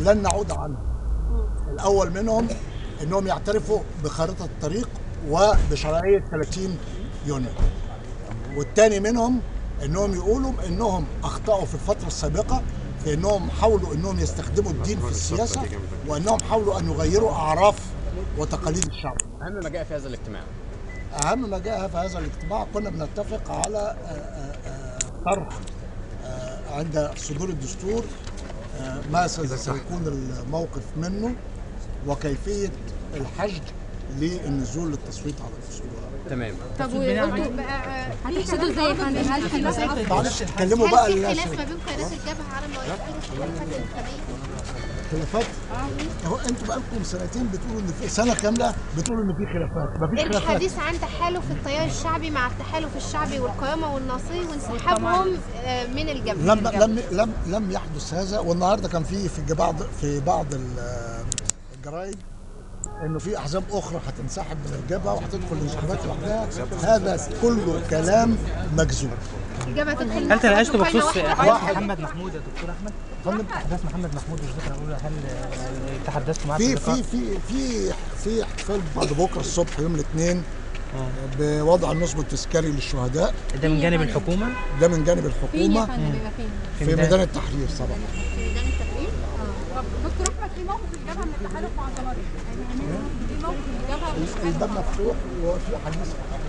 لن نعود عنها الاول منهم انهم يعترفوا بخارطه الطريق وبشرعيه 30 يونيو والثاني منهم انهم يقولوا انهم اخطاوا في الفتره السابقه في انهم حاولوا انهم يستخدموا الدين في السياسه وانهم حاولوا ان يغيروا اعراف وتقاليد الشعب اهم ما جاء في هذا الاجتماع اهم ما جاء في هذا الاجتماع كنا بنتفق على آه، آه، آه، طرح آه، عند صدور الدستور آه، ما سيكون الموقف منه وكيفيه الحشد للنزول للتصويت على الدستور تمام طب وانتوا بقى هتحسدوا ازاي يا فندم؟ هل في مسافه معلش اتكلموا هل بقى في الناس خلاف ما بين قيادات الجبهه على ما يذكروا في الخلافات الانتخابيه؟ خلافات هو انتوا بقالكم سنتين بتقولوا ان في سنه كامله بتقولوا ان في خلافات مفيش خلافات الحديث عن تحالف التيار الشعبي مع التحالف الشعبي والقيامه والناصري وانسحابهم آه، من الجبهه لم لم لم لم يحدث هذا والنهارده كان في في بعض في بعض ال- الجرايد انه في احزاب اخرى هتنسحب من الجبهه وهتدخل الانتخابات لوحدها هذا كله كلام مكذوب الجبهه تدخل هل تناقشت انتخابات بخصوص وقائمة احداث واحدة؟ محمد محمود يا دكتور احمد؟ فندم احداث محمد محمود مش ذكر اقول هل آه، تحدثت معاه في اللقاء؟ في في في في احتفال بعد بكره الصبح يوم الاثنين بوضع النصب التذكاري للشهداء ده من جانب الحكومه ده من جانب فين يا الحكومه فندم بيبقى فين؟ في ميدان- ميدان التحرير طبعا في ميدان التحرير طب دكتور احمد في موقف الجبهه من التحالف مع الزمالك يعني في موقف الجبهه الباب مفتوح وفي حديث